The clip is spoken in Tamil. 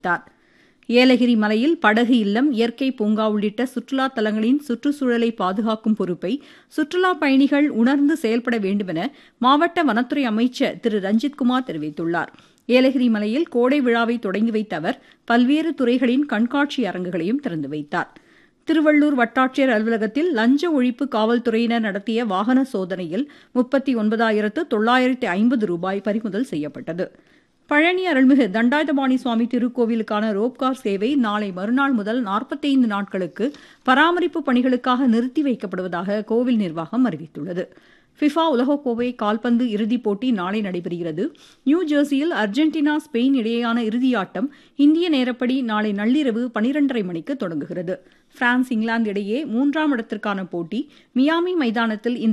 தெரிவித்தார் ஏலகிரி மலையில் படகு இல்லம் இயற்கை பூங்கா உள்ளிட்ட சுற்றுலா தலங்களின் சுற்றுச்சூழலை பாதுகாக்கும் பொறுப்பை சுற்றுலா பயணிகள் உணர்ந்து செயல்பட வேண்டுமென மாவட்ட வனத்துறை அமைச்சர் திரு ரஞ்சித்குமார் தெரிவித்துள்ளார் ஏலகிரி மலையில் கோடை விழாவை தொடங்கி வைத்த அவர் பல்வேறு துறைகளின் கண்காட்சி அரங்குகளையும் திறந்து வைத்தார் திருவள்ளூர் வட்டாட்சியர் அலுவலகத்தில் லஞ்ச ஒழிப்பு காவல்துறையினர் நடத்திய வாகன சோதனையில் முப்பத்தி ஒன்பதாயிரத்து தொள்ளாயிரத்து ஐம்பது ரூபாய் பறிமுதல் செய்யப்பட்டது பழனி அருள்மிகு தண்டாயுதபாணி சுவாமி திருக்கோவிலுக்கான ரோப்கார் சேவை நாளை மறுநாள் முதல் நாற்பத்தைந்து நாட்களுக்கு பராமரிப்பு பணிகளுக்காக நிறுத்தி வைக்கப்படுவதாக கோவில் நிர்வாகம் அறிவித்துள்ளது ஃபிஃபா உலகக்கோப்பை கால்பந்து இறுதிப் போட்டி நாளை நடைபெறுகிறது நியூ ஜெர்சியில் அர்ஜென்டினா ஸ்பெயின் இடையேயான இறுதியாட்டம் இந்திய நேரப்படி நாளை நள்ளிரவு பனிரெண்டரை மணிக்கு தொடங்குகிறது பிரான்ஸ் இங்கிலாந்து இடையே மூன்றாம் இடத்திற்கான போட்டி மியாமி மைதானத்தில்